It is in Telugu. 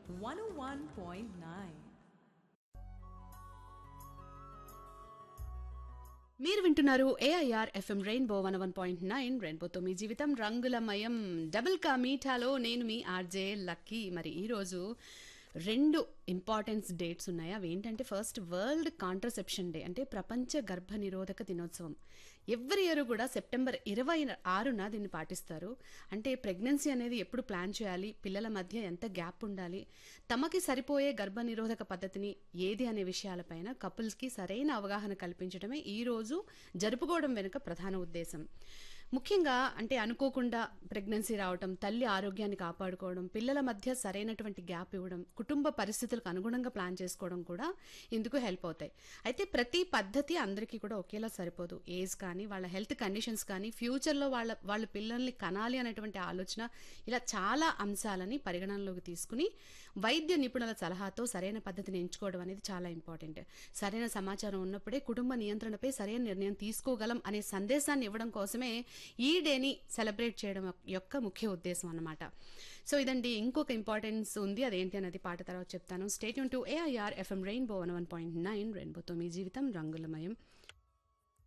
101.9. మీరు వింటున్నారు AIR FM rainbow one one point nine రెయిన్బోతో మీ జీవితం రంగులమయం డబుల్ కా మీఠాలో నేను మీ ఆర్జే లక్కీ మరి ఈరోజు రెండు ఇంపార్టెన్స్ డేట్స్ ఉన్నాయి అవి ఏంటంటే ఫస్ట్ వరల్డ్ కాంట్రసెప్షన్ డే అంటే ప్రపంచ గర్భ నిరోధక దినోత్సవం ఎవ్రీ ఇయర్ కూడా సెప్టెంబర్ ఇరవై ఆరున దీన్ని పాటిస్తారు అంటే ప్రెగ్నెన్సీ అనేది ఎప్పుడు ప్లాన్ చేయాలి పిల్లల మధ్య ఎంత గ్యాప్ ఉండాలి తమకి సరిపోయే గర్భ నిరోధక పద్ధతిని ఏది అనే విషయాలపైన కపుల్స్కి సరైన అవగాహన కల్పించడమే ఈ రోజు జరుపుకోవడం వెనుక ప్రధాన ఉద్దేశం ముఖ్యంగా అంటే అనుకోకుండా ప్రెగ్నెన్సీ రావడం తల్లి ఆరోగ్యాన్ని కాపాడుకోవడం పిల్లల మధ్య సరైనటువంటి గ్యాప్ ఇవ్వడం కుటుంబ పరిస్థితులకు అనుగుణంగా ప్లాన్ చేసుకోవడం కూడా ఇందుకు హెల్ప్ అవుతాయి అయితే ప్రతి పద్ధతి అందరికీ కూడా ఒకేలా సరిపోదు ఏజ్ కానీ వాళ్ళ హెల్త్ కండిషన్స్ కానీ ఫ్యూచర్లో వాళ్ళ వాళ్ళ పిల్లల్ని కనాలి అనేటువంటి ఆలోచన ఇలా చాలా అంశాలని పరిగణనలోకి తీసుకుని వైద్య నిపుణుల సలహాతో సరైన పద్ధతిని ఎంచుకోవడం అనేది చాలా ఇంపార్టెంట్ సరైన సమాచారం ఉన్నప్పుడే కుటుంబ నియంత్రణపై సరైన నిర్ణయం తీసుకోగలం అనే సందేశాన్ని ఇవ్వడం కోసమే ఈ డేని సెలబ్రేట్ చేయడం యొక్క ముఖ్య ఉద్దేశం అన్నమాట సో ఇదండి ఇంకొక ఇంపార్టెన్స్ ఉంది అదేంటి అనేది పాట తర్వాత చెప్తాను stay tuned to AIR FM rainbow one one point nine రెయిన్బోతో మీ జీవితం రంగులమయం